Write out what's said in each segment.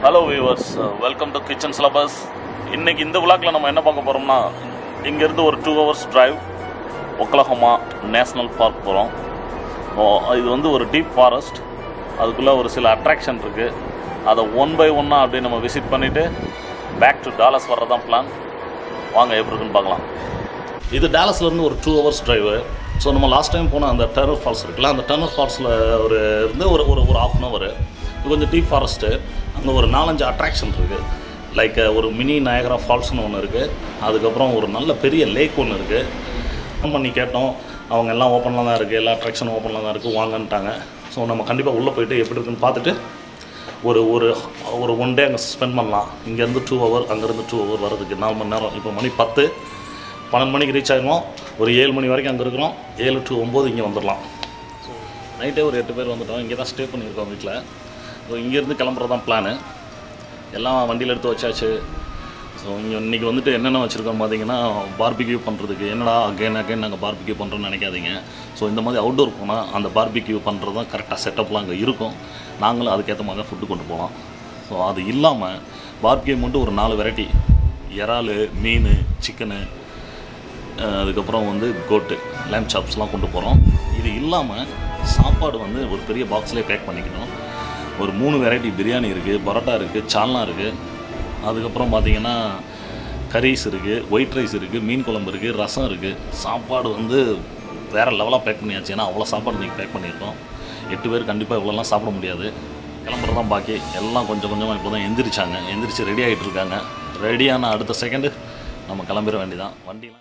Hello viewers welcome to kitchen syllabus இன்னைக்கு இந்த விழாக்கில் நம்ம என்ன பார்க்க போகிறோம்னா இங்கேருந்து ஒரு two hours drive Oklahoma national park போகிறோம் இது வந்து ஒரு டீப் ஃபாரஸ்ட் அதுக்குள்ளே ஒரு சில அட்ராக்ஷன் இருக்குது அதை ஒன் பை ஒன்னாக அப்படியே நம்ம விசிட் பண்ணிவிட்டு பேக் டு டாலஸ் வர்றதான் பிளான் வாங்க எப்படி இருக்குன்னு பார்க்கலாம் இது டேலஸ்லேருந்து ஒரு டூ ஹவர்ஸ் டிரைவு ஸோ நம்ம லாஸ்ட் டைம் போன அந்த டர்னர் ஃபால்ஸ் இருக்குல்ல அந்த டர்னர் ஃபால்ஸில் ஒரு இருந்து ஒரு ஒரு ஒரு ஆஃப் அன் ஹவர் இது கொஞ்சம் டீப் ஃபாரஸ்ட்டு அங்கே ஒரு நாலஞ்சு அட்ராக்ஷன் இருக்குது லைக் ஒரு மினி நயகரா ஃபால்ஸ்னு ஒன்று இருக்குது அதுக்கப்புறம் ஒரு நல்ல பெரிய லேக் ஒன்று இருக்குது ஃபோன் பண்ணி கேட்டோம் அவங்க எல்லாம் ஓப்பனில் தான் இருக்குது எல்லா அட்ராக்ஷனும் ஓப்பனில் தான் இருக்குது வாங்கன்ட்டாங்க ஸோ நம்ம கண்டிப்பாக உள்ளே போயிட்டு எப்படி இருக்குன்னு பார்த்துட்டு ஒரு ஒரு ஒரு ஒன் டே அங்கே ஸ்பெண்ட் பண்ணலாம் இங்கேருந்து டூ ஹவர் அங்கேருந்து டூ ஹவர் வரதுக்கு நாலு மணி நேரம் இப்போ மணி பத்து பன்னெண்டு மணிக்கு ரீச் ஆகிடுவோம் ஒரு ஏழு மணி வரைக்கும் அங்கே இருக்கிறோம் ஏழு டு ஒம்பது இங்கே வந்துடலாம் ஸோ நைட்டே ஒரு எட்டு பேர் வந்துட்டோம் இங்கே தான் ஸ்டே பண்ணியிருக்கோம் வீட்டில் ஸோ இங்கேருந்து கிளம்புறது தான் பிளானு எல்லாம் வண்டியில் எடுத்து வச்சாச்சு ஸோ இங்கே இன்றைக்கி வந்துட்டு என்னென்ன வச்சுருக்கோம் பார்த்தீங்கன்னா பார்பிக்யூ பண்ணுறதுக்கு என்னடா அகைன் அகைன் நாங்கள் பார்பிக்யூ பண்ணுறோன்னு நினைக்காதீங்க ஸோ இந்த மாதிரி அவுட்டோர் போனால் அந்த பார்பிக்யூ பண்ணுறது தான் கரெக்டாக செட்டப்லாம் அங்கே இருக்கும் நாங்களும் அதுக்கேற்ற மாதிரி தான் ஃபுட்டு கொண்டு போகலாம் ஸோ அது இல்லாமல் பார்பிக்யூ மட்டும் ஒரு நாலு வெரைட்டி இறால் மீன் சிக்கனு அதுக்கப்புறம் வந்து கோட்டு லேம் சாப்ஸ்லாம் கொண்டு போகிறோம் இது இல்லாமல் சாப்பாடு வந்து ஒரு பெரிய பாக்ஸ்லேயே பேக் பண்ணிக்கணும் ஒரு மூணு வெரைட்டி பிரியாணி இருக்குது பரோட்டா இருக்குது சால்னா இருக்குது அதுக்கப்புறம் பார்த்தீங்கன்னா கரீஸ் இருக்குது ஒயிட் ரைஸ் இருக்குது மீன் குழம்பு இருக்குது ரசம் இருக்குது சாப்பாடு வந்து வேறு லெவலாக பேக் பண்ணியாச்சு ஏன்னா அவ்வளோ சாப்பாடு இன்றைக்கி பேக் பண்ணியிருக்கோம் எட்டு பேர் கண்டிப்பாக இவ்வளோலாம் சாப்பிட முடியாது கிளம்புறது தான் பாக்கி எல்லாம் கொஞ்சம் கொஞ்சமாக இப்போ தான் எந்திரிச்சாங்க எந்திரிச்சு ரெடி ஆகிட்டு இருக்காங்க ரெடியான அடுத்த செகண்டு நம்ம கிளம்பிட வேண்டியதான் வண்டிலாம்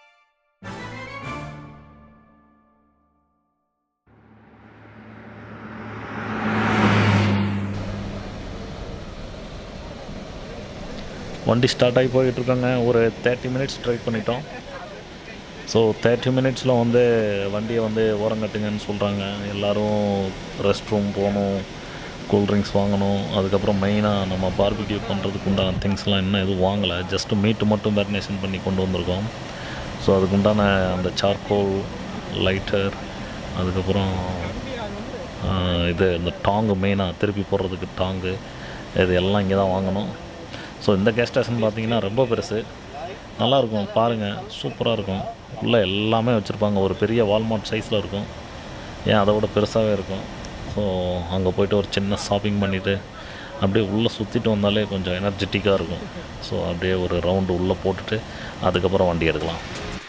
வண்டி ஸ்டார்ட் ஆகி போயிட்டுருக்காங்க ஒரு தேர்ட்டி மினிட்ஸ் ட்ரைவ் பண்ணிட்டோம் ஸோ தேர்ட்டி மினிட்ஸில் வந்து வண்டியை வந்து ஓரங்கட்டுங்கன்னு சொல்கிறாங்க எல்லோரும் ரெஸ்ட் ரூம் போகணும் கூல்ட்ரிங்க்ஸ் வாங்கணும் அதுக்கப்புறம் மெயினாக நம்ம பார்பிக்யூ பண்ணுறதுக்கு உண்டான திங்ஸ்லாம் இன்னும் எதுவும் வாங்கலை ஜஸ்ட்டு மீட்டு மட்டும் மேரினேஷன் பண்ணி கொண்டு வந்திருக்கோம் ஸோ அதுக்கு உண்டான அந்த சார்கோல் லைட்டர் அதுக்கப்புறம் இது இந்த டாங்கு மெயினாக திருப்பி போடுறதுக்கு டாங்கு இது எல்லாம் இங்கே தான் வாங்கணும் ஸோ இந்த கேஸ் ஸ்டேஷன் பார்த்தீங்கன்னா ரொம்ப பெருசு நல்லாயிருக்கும் பாருங்கள் சூப்பராக இருக்கும் உள்ளே எல்லாமே வச்சுருப்பாங்க ஒரு பெரிய வால்மார்ட் சைஸில் இருக்கும் ஏன் அதை விட பெருசாகவே இருக்கும் ஸோ அங்கே போய்ட்டு ஒரு சின்ன ஷாப்பிங் பண்ணிவிட்டு அப்படியே உள்ளே சுற்றிட்டு வந்தாலே கொஞ்சம் எனர்ஜெட்டிக்காக இருக்கும் ஸோ அப்படியே ஒரு ரவுண்டு உள்ளே போட்டுட்டு அதுக்கப்புறம் வண்டி எடுக்கலாம்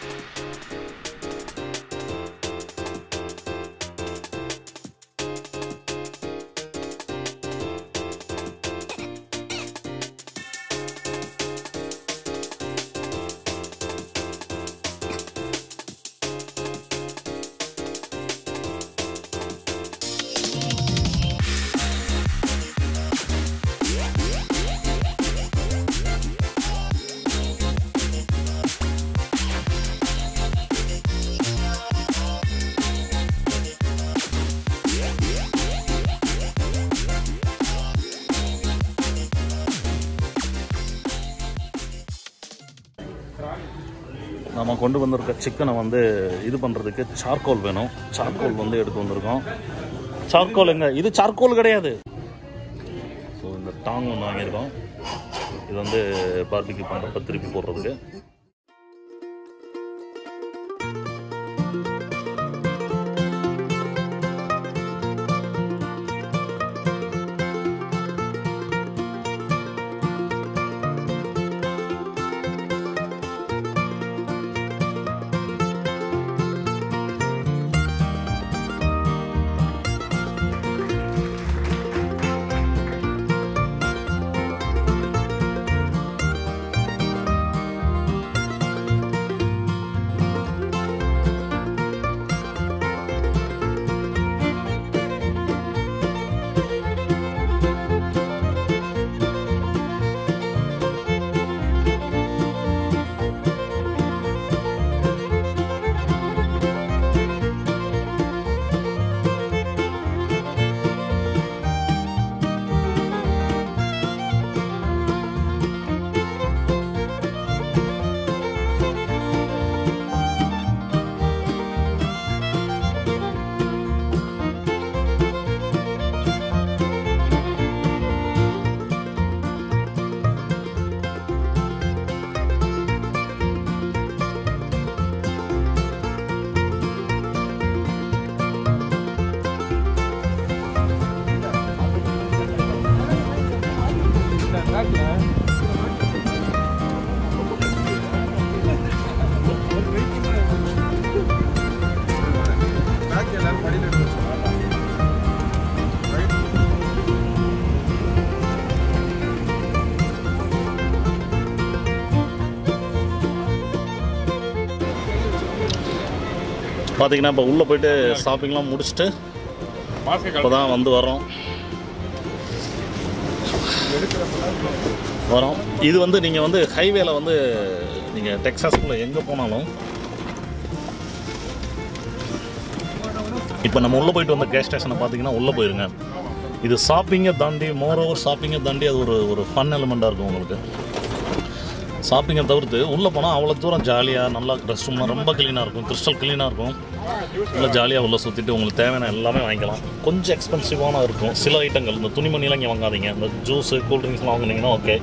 நம்ம கொண்டு வந்திருக்க சிக்கனை வந்து இது பண்ணுறதுக்கு சார்கோல் வேணும் சார்கோல் வந்து எடுத்து வந்திருக்கோம் சார்கோல் எங்க இது சார்கோல் கிடையாது ஸோ இந்த டாங் ஒன்று வாங்கியிருக்கோம் இது வந்து பார்பிக்கு பண்ணுறப்ப திருப்பி போடுறதுக்கு பார்த்தீங்கன்னா இப்போ உள்ளே போயிட்டு ஷாப்பிங்லாம் முடிச்சுட்டு இப்போ தான் வந்து வரோம் வரோம் இது வந்து நீங்கள் வந்து ஹைவேல வந்து நீங்கள் டெக்ஸாஸ்குள்ளே எங்கே போனாலும் இப்போ நம்ம உள்ளே போயிட்டு வந்த கேஸ் ஸ்டேஷனை பார்த்தீங்கன்னா உள்ளே போயிருங்க இது ஷாப்பிங்கை தாண்டி மோர் ஓவர் ஷாப்பிங்கை தாண்டி அது ஒரு ஒரு ஃபன் எலிமெண்ட்டாக இருக்கும் உங்களுக்கு ஷாப்பிங்கை தவிர்த்து உள்ளே போனால் அவ்வளோ தூரம் ஜாலியாக நல்லா ரெஸ்ட் ரூம்லாம் ரொம்ப க்ளீனாக இருக்கும் கிறிஸ்டல் க்ளீனாக இருக்கும் நல்லா ஜாலியாக உள்ளே சுற்றிட்டு உங்களுக்கு தேவையான எல்லாமே வாங்கிக்கலாம் கொஞ்சம் எக்ஸ்பென்சிவான இருக்கும் சில ஐட்டங்கள் இந்த துணிமணிலாம் இங்கே வாங்காதீங்க இந்த ஜூஸு கூல்ட்ரிங்க்ஸ்லாம் வாங்குனீங்கன்னா ஓகே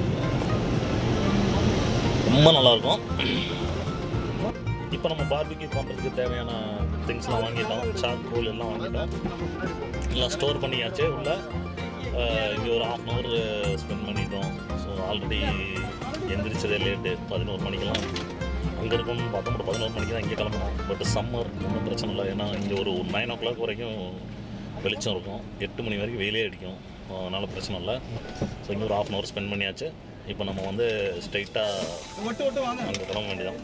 ரொம்ப நல்லாயிருக்கும் இப்போ நம்ம பார்பிக்யூ பண்ணுறதுக்கு தேவையான திங்ஸ்லாம் வாங்கிட்டோம் சார்கோல் எல்லாம் வாங்கிட்டோம் எல்லாம் ஸ்டோர் பண்ணியாச்சு உள்ள இங்கே ஒரு ஹாஃப் அன் ஹவர் ஸ்பெண்ட் பண்ணிட்டோம் ஸோ ஆல்ரெடி எந்திரிச்சதே லேட்டு பதினோரு மணிக்கெல்லாம் அங்கே இருக்கணும்னு பார்த்தோம் பட் பதினோரு மணிக்கு தான் இங்கே கிளம்பணும் பட் சம்மர் ஒன்றும் பிரச்சனை இல்லை ஏன்னா இங்கே ஒரு நைன் ஓ கிளாக் வரைக்கும் வெளிச்சம் இருக்கும் எட்டு மணி வரைக்கும் வெயிலே அடிக்கும் அதனால் பிரச்சனை இல்லை ஸோ இங்கே ஒரு ஹாஃப் அன் ஹவர் ஸ்பெண்ட் பண்ணியாச்சு இப்போ நம்ம வந்து ஸ்ட்ரைட்டாக அங்கே கிளம்ப வேண்டியதான்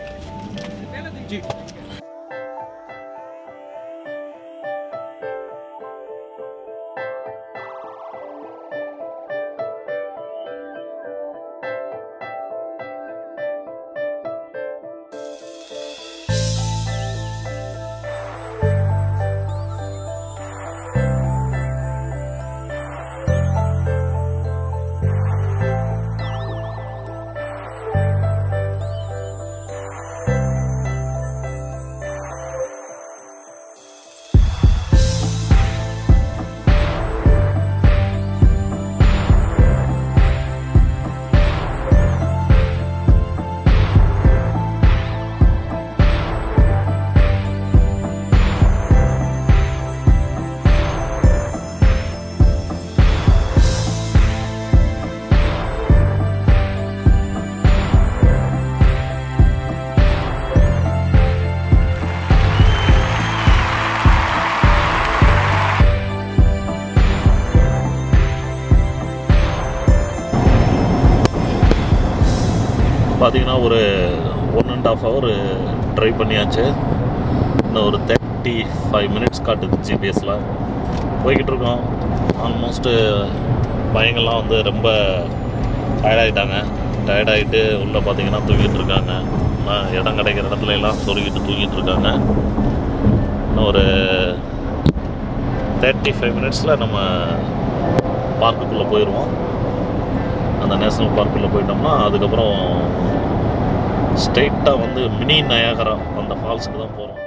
பார்த்தீங்கன்னா ஒரு one and half hour drive பண்ணியாச்சு இன்னும் ஒரு தேர்ட்டி ஃபைவ் மினிட்ஸ் காட்டுது ஜிபிஎஸில் போய்கிட்டு இருக்கோம் ஆல்மோஸ்ட்டு பையங்கள்லாம் வந்து ரொம்ப டயர்டாயிட்டாங்க டயர்டாயிட்டு உள்ளே பார்த்தீங்கன்னா தூங்கிட்டு இருக்காங்க ஆஹ் இடம் கிடைக்கிற இடத்துல எல்லாம் சொருகிட்டு தூங்கிட்டு இருக்காங்க இன்னும் ஒரு தேர்ட்டி ஃபைவ் மினிட்ஸில் நம்ம பார்க்குக்குள்ளே போயிடுவோம் அந்த நேஷ்னல் பார்க்குள்ளே போயிட்டோம்னா அதுக்கப்புறம் ஸ்ட்ரெயிட்டாக வந்து மினி நயாகரா அந்த ஃபால்ஸுக்கு தான் போகிறோம்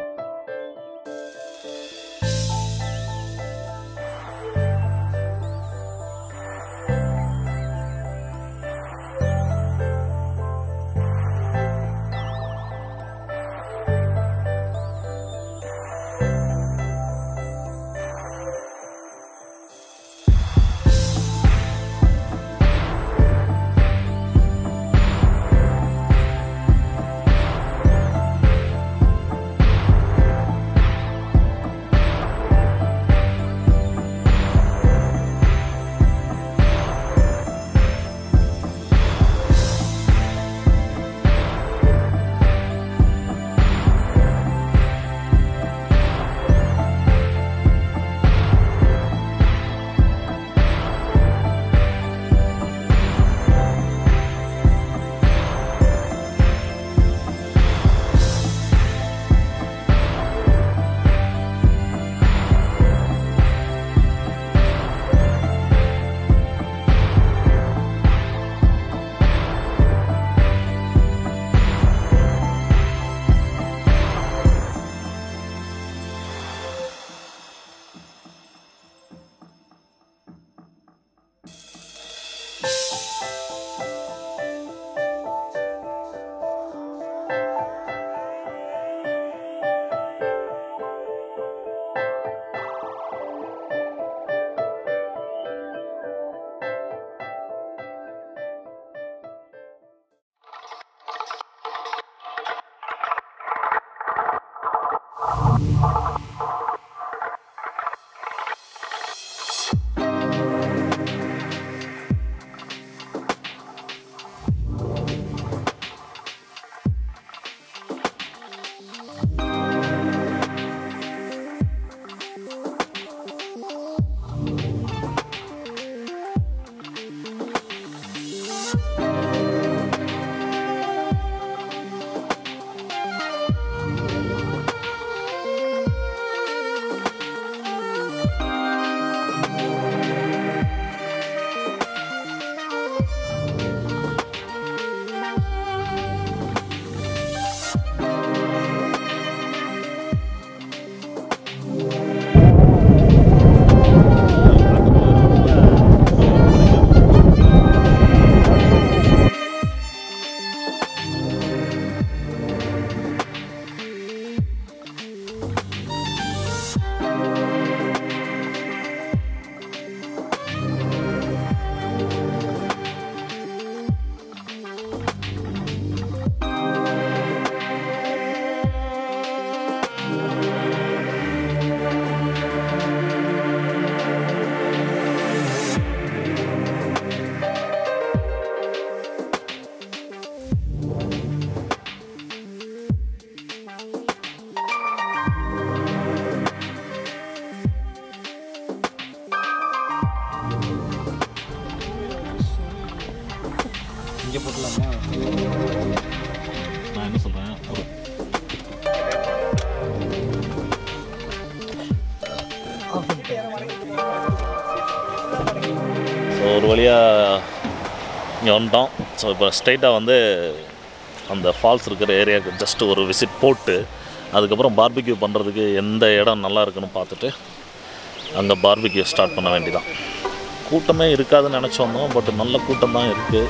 வழியாக இங்கே வந்துட்டோம் ஸோ இப்போ ஸ்ட்ரைட்டாக வந்து அந்த ஃபால்ஸ் இருக்கிற ஏரியாவுக்கு ஜஸ்ட் ஒரு விசிட் போட்டு அதுக்கப்புறம் பார்பிக்யூ பண்ணுறதுக்கு எந்த இடம் நல்லா இருக்குன்னு பார்த்துட்டு அங்கே பார்பிக்யூ ஸ்டார்ட் பண்ண வேண்டியதான் கூட்டமே இருக்காதுன்னு நினச்சி வந்தோம் பட் நல்ல கூட்டம் தான் இருக்குது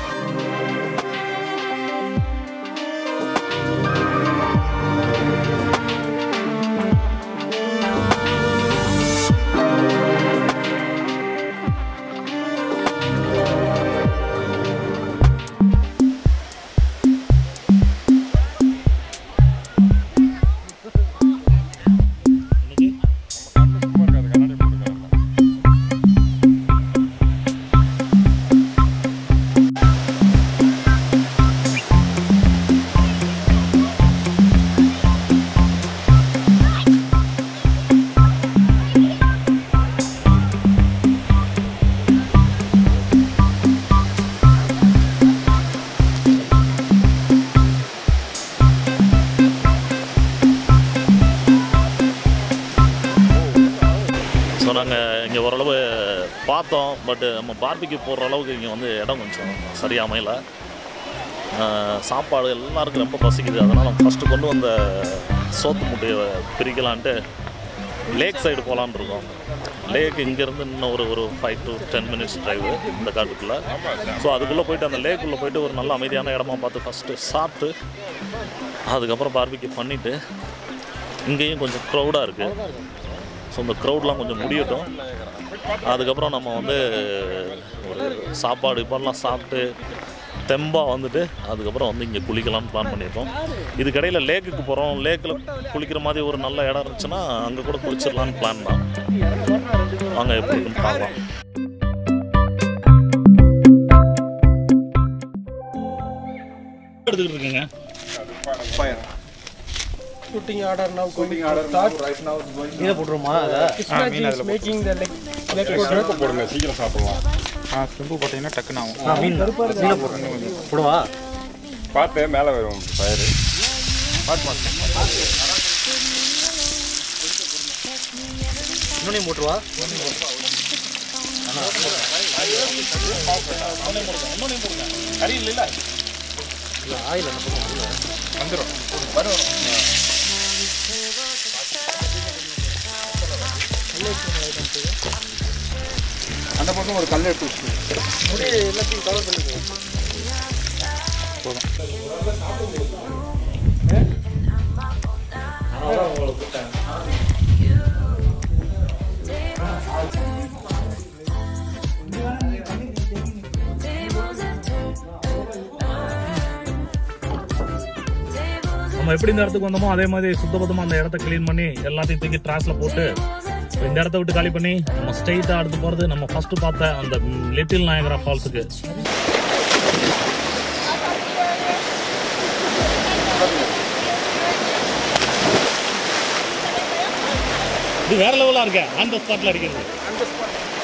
ஸோ நாங்கள் இங்கே ஓரளவு பார்த்தோம் பட் நம்ம பார்பிக்கு போடுற அளவுக்கு இங்கே வந்து இடம் கொஞ்சம் சரியா அமையல ஆஹ் சாப்பாடு எல்லாருக்கும் ரொம்ப பசிக்குது அதனால் ஃபஸ்ட்டு கொண்டு வந்த சோத்து முட்டையை பிரிக்கலான்ட்டு லேக் சைடு போகலான்னு இருக்கோம் லேக் இங்கேருந்து இன்னும் ஒரு ஒரு five to ten minutes drive இந்த காட்டுக்குள்ளே ஸோ அதுக்குள்ளே போயிட்டு அந்த லேக்குள்ளே போயிட்டு ஒரு நல்ல அமைதியான இடமா பார்த்து ஃபஸ்ட்டு சாப்பிட்டு அதுக்கப்புறம் பார்பிக்கு பண்ணிவிட்டு இங்கேயும் கொஞ்சம் க்ரௌடாக இருக்குது ஸோ இந்த க்ரௌட்லாம் கொஞ்சம் முடியட்டும் அதுக்கப்புறம் நம்ம வந்து ஒரு சாப்பாடு இப்போல்லாம் சாப்பிட்டு தெம்பா வந்துட்டு அதுக்கப்புறம் வந்து இங்கே குளிக்கலாம்னு பிளான் பண்ணியிருக்கோம் இதுக்கடையில் லேக்குக்கு போகிறோம் லேக்கில் குளிக்கிற மாதிரி ஒரு நல்ல இடம் இருந்துச்சுன்னா அங்கே கூட குளிச்சிடலான்னு பிளான் தான் வாங்க எப்படி இருக்குன்னு பார்க்கலாம் எடுத்துக்கிட்டு இருக்கீங்க shooting order now going to start. இதை போட்டுருமா அதை Ismaji is making the leg, leg powder. போடுங்க சீக்கிரம் சாப்பிடலாம் ஆ செம்பு பார்த்தீங்கன்னா டக்குன்னு ஆகும் மீன் மீனை போடுறேன் போடுவா பார்த்து மேலே வரும் ஃபயரு இன்னொன்னையும் போட்டுருவா கறி இல்லை இல்லை ஆயில் என்ன பண்ணுவோம் வந்துடும் அந்த பக்கம் ஒரு கல் எடுத்து வச்சுக்கோங்க நம்ம எப்படி இந்த இடத்துக்கு வந்தோமோ அதே மாதிரி சுத்தபத்தமா அந்த இடத்த க்ளீன் பண்ணி எல்லாத்தையும் தூக்கி ட்ராஸ்ல போட்டு இப்ப இந்த இடத்த விட்டு காலி பண்ணி நம்ம ஸ்ட்ரைட்டா அடுத்து போறது நம்ம ஃபர்ஸ்ட் பார்த்த அந்த லிட்டில் நாயகரா ஃபால்ஸுக்கு இது வேற லெவலா இருக்க அந்த ஸ்பாட்ல அடிக்கிறது